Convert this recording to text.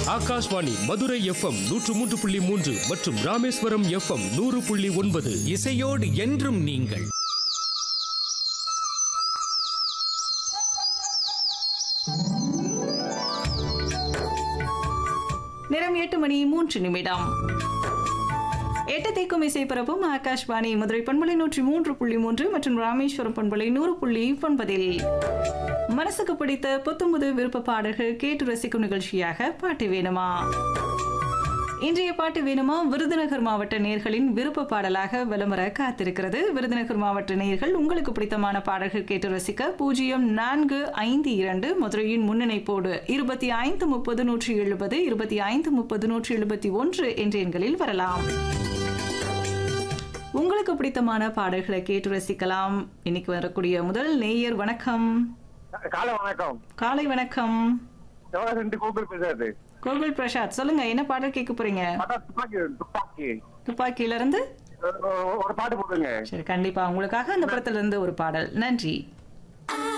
Akashvani Madurai FM நூற்று மூன்று புள்ளி மூன்று மற்றும் ராமேஸ்வரம் எஃப்எம் நூறு புள்ளி ஒன்பது இசையோடு என்றும் நீங்கள் நேரம் எட்டு மணி மூன்று நிமிடம் எட்டு தேக்கும் இசை பரப்பும் ஆகாஷ்வாணி மதுரை பண்பலை நூற்றி மூன்று புள்ளி மூன்று மற்றும் ராமேஸ்வரம் பண்பலை நூறு புள்ளி ஒன்பதில் மனசுக்கு பிடித்த புத்தம்புது விருப்ப பாடல்கள் கேட்டு ரசிக்கும் நிகழ்ச்சியாக பாட்டு வேணுமா இன்றைய பாட்டு வேணுமா விருதுநகர் மாவட்ட நேர்களின் விருப்ப பாடலாக விளம்பர காத்திருக்கிறது விருதுநகர் மாவட்ட நேர்கள் உங்களுக்கு பிடித்தமான பாடல்கள் கேட்டு ரசிக்க பூஜ்ஜியம் நான்கு ஐந்து இரண்டு மதுரையின் முன்னிணைப்போடு இருபத்தி ஐந்து முப்பது நூற்றி எழுபது இருபத்தி ஐந்து முப்பது நூற்றி எழுபத்தி ஒன்று என்ற எண்களில் வரலாம் உங்களுக்கு பிடித்தமான பாடல்களை கேட்டு ரசிக்கலாம் இன்னைக்கு வரக்கூடிய முதல் நேயர் வணக்கம் காலை வணக்கம் காலை வணக்கம் ரெண்டு கூகுள் பேசாது கோகுல் பிரசாத் சொல்லுங்க என்ன பாடல் கேட்க போறீங்க அதான் துப்பாக்கி துப்பாக்கி துப்பாக்கியில இருந்து ஒரு- ஒரு பாட்டு போடுங்க சரி கண்டிப்பா உங்களுக்காக அந்த படத்துல இருந்து ஒரு பாடல் நன்றி